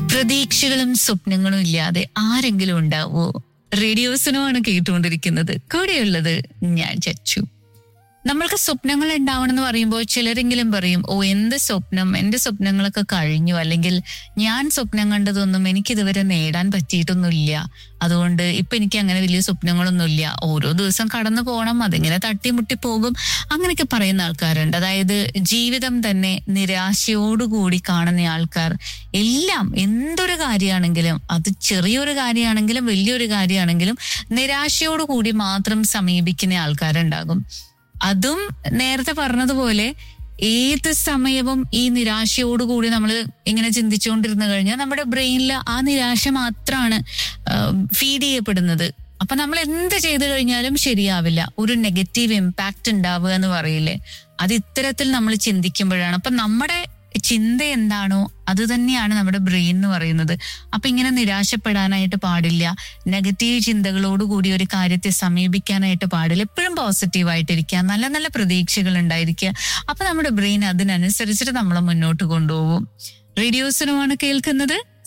പ്രതീക്ഷകളും സ്വപ്നങ്ങളും ഇല്ലാതെ ആരെങ്കിലും ഉണ്ടാവോ റേഡിയോസിനുമാണ് കേട്ടുകൊണ്ടിരിക്കുന്നത് കൂടെയുള്ളത് ഞാൻ ചച്ചു നമ്മൾക്ക് സ്വപ്നങ്ങൾ ഉണ്ടാവണം എന്ന് പറയുമ്പോൾ ചിലരെങ്കിലും പറയും ഓ എന്ത് സ്വപ്നം എന്റെ സ്വപ്നങ്ങളൊക്കെ കഴിഞ്ഞു അല്ലെങ്കിൽ ഞാൻ സ്വപ്നം കണ്ടതൊന്നും എനിക്ക് ഇതുവരെ നേടാൻ പറ്റിയിട്ടൊന്നുമില്ല അതുകൊണ്ട് ഇപ്പൊ എനിക്ക് അങ്ങനെ വലിയ സ്വപ്നങ്ങളൊന്നുമില്ല ഓരോ ദിവസം കടന്നു പോകണം അതിങ്ങനെ തട്ടിമുട്ടി പോകും അങ്ങനെയൊക്കെ പറയുന്ന ആൾക്കാരുണ്ട് അതായത് ജീവിതം തന്നെ നിരാശയോടുകൂടി കാണുന്ന ആൾക്കാർ എല്ലാം എന്തൊരു കാര്യമാണെങ്കിലും അത് ചെറിയൊരു കാര്യമാണെങ്കിലും വലിയൊരു കാര്യമാണെങ്കിലും നിരാശയോടുകൂടി മാത്രം സമീപിക്കുന്ന ആൾക്കാരുണ്ടാകും അതും നേരത്തെ പറഞ്ഞതുപോലെ ഏത് സമയവും ഈ നിരാശയോടുകൂടി നമ്മൾ ഇങ്ങനെ ചിന്തിച്ചുകൊണ്ടിരുന്നു കഴിഞ്ഞാൽ നമ്മുടെ ബ്രെയിനിൽ ആ നിരാശ മാത്രമാണ് ഫീഡ് ചെയ്യപ്പെടുന്നത് അപ്പൊ നമ്മൾ എന്ത് ചെയ്തു കഴിഞ്ഞാലും ശരിയാവില്ല ഒരു നെഗറ്റീവ് ഇമ്പാക്റ്റ് ഉണ്ടാവുക എന്ന് പറയില്ലേ അത് ഇത്തരത്തിൽ നമ്മൾ ചിന്തിക്കുമ്പോഴാണ് അപ്പൊ നമ്മുടെ ചിന്ത എന്താണോ അത് തന്നെയാണ് നമ്മുടെ ബ്രെയിൻ എന്ന് പറയുന്നത് അപ്പൊ ഇങ്ങനെ നിരാശപ്പെടാനായിട്ട് പാടില്ല നെഗറ്റീവ് ചിന്തകളോടുകൂടി ഒരു കാര്യത്തെ സമീപിക്കാനായിട്ട് പാടില്ല എപ്പോഴും പോസിറ്റീവായിട്ടിരിക്കുക നല്ല നല്ല പ്രതീക്ഷകൾ ഉണ്ടായിരിക്കുക അപ്പൊ നമ്മുടെ ബ്രെയിൻ അതിനനുസരിച്ചിട്ട് നമ്മളെ മുന്നോട്ട് കൊണ്ടുപോകും റേഡിയോസിനുമാണ് കേൾക്കുന്നത്